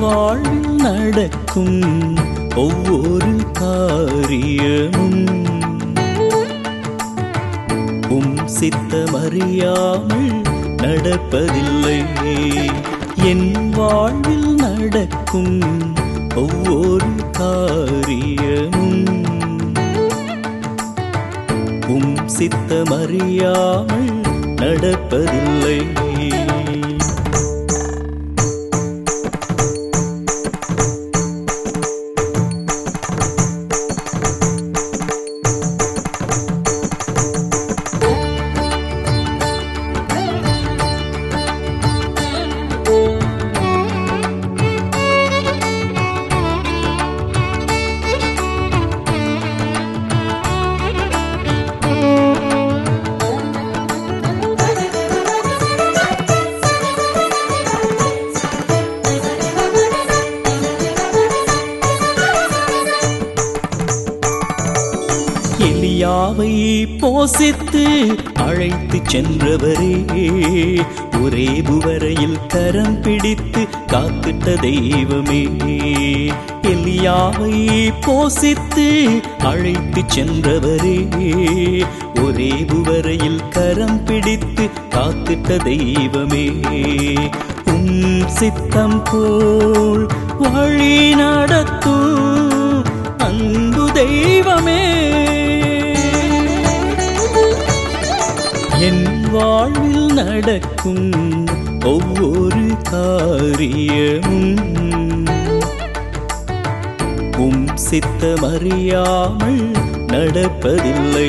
வாழ்வில் நடக்கும் ஒவ்வொரு காரியமும் உம் சித்தமறியாமல் நடப்பதில்லை என் வாழ்வில் நடக்கும் ஒவ்வொரு காரியமும் உம் சித்தமறியாமல் நடப்பதில்லை எலியாவை போசித்து அழைத்து சென்றவரே ஒரே புவரையில் கரம் பிடித்து காத்திட்ட தெய்வமே எலியாவை போசித்து அழைத்து சென்றவரே ஒரே புவரையில் கரம் பிடித்து காத்திட்ட தெய்வமே உம் சித்தம் போல் வழி நடத்தும் அன்பு தெய்வமே என் வாழ்வில் நடக்கும் ஒவ்வொரு காரியமும் உம் சித்தமறியாமல் நடப்பதில்லை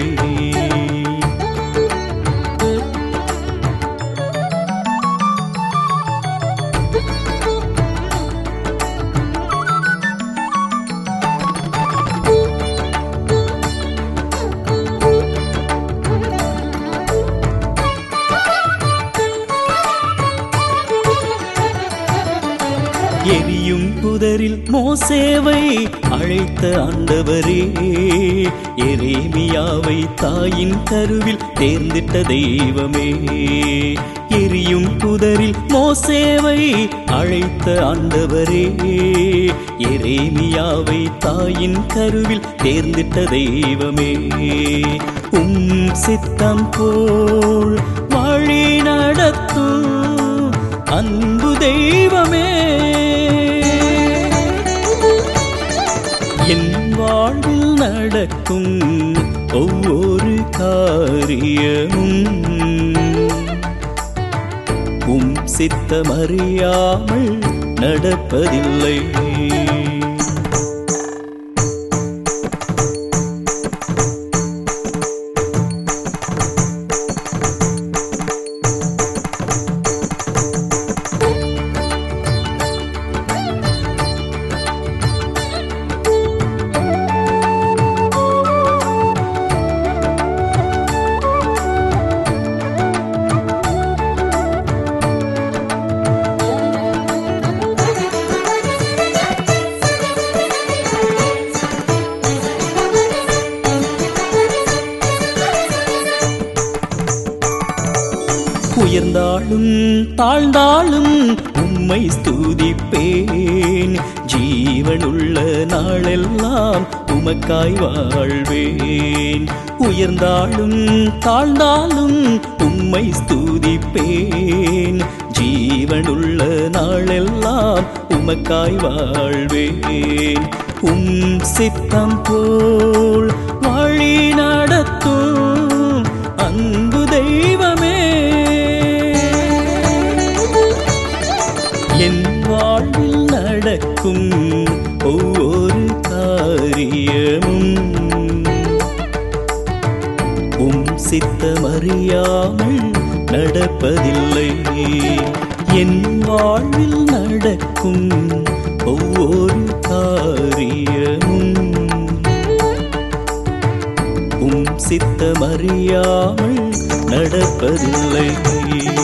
எரியும் புதரில் மோசேவை அழைத்த ஆண்டவரே எரேமியாவை தாயின் கருவில் தேர்ந்திட்ட தெய்வமே எரியும் புதரில் மோசேவை அழைத்த ஆண்டவரே எரேமியாவை தாயின் கருவில் தேர்ந்திட்ட தெய்வமே உம் சித்தம் போல் வழி நடத்தும் அன்பு தெய்வமே என் வாழ்வில் நடக்கும் ஒவ்வொரு காரியமும் உம் சித்தமறியாமல் நடப்பதில்லை உயர்ந்தாலும் தாழ்ந்தாலும் உம்மை ஸ்தூதிப்பேன் ஜீவனுள்ள நாளெல்லாம் உமக்காய் வாழ்வேன் உயர்ந்தாலும் தாழ்ந்தாலும் உம்மை ஸ்தூதிப்பேன் ஜீவனுள்ள நாளெல்லாம் உமக்காய் வாழ்வேன் உம் சித்தம் போல் வழி நடத்தும் அன்பு தெய்வமே என் வாழ்வில் நடக்கும் ஒவ்வொரு காரியமும் உம் சித்தமறியாமல் நடப்பதில்லை என் வாழ்வில் நடக்கும் ஒவ்வொரு காரியமும் உம் சித்தமறியாமல் நடப்பதில்லை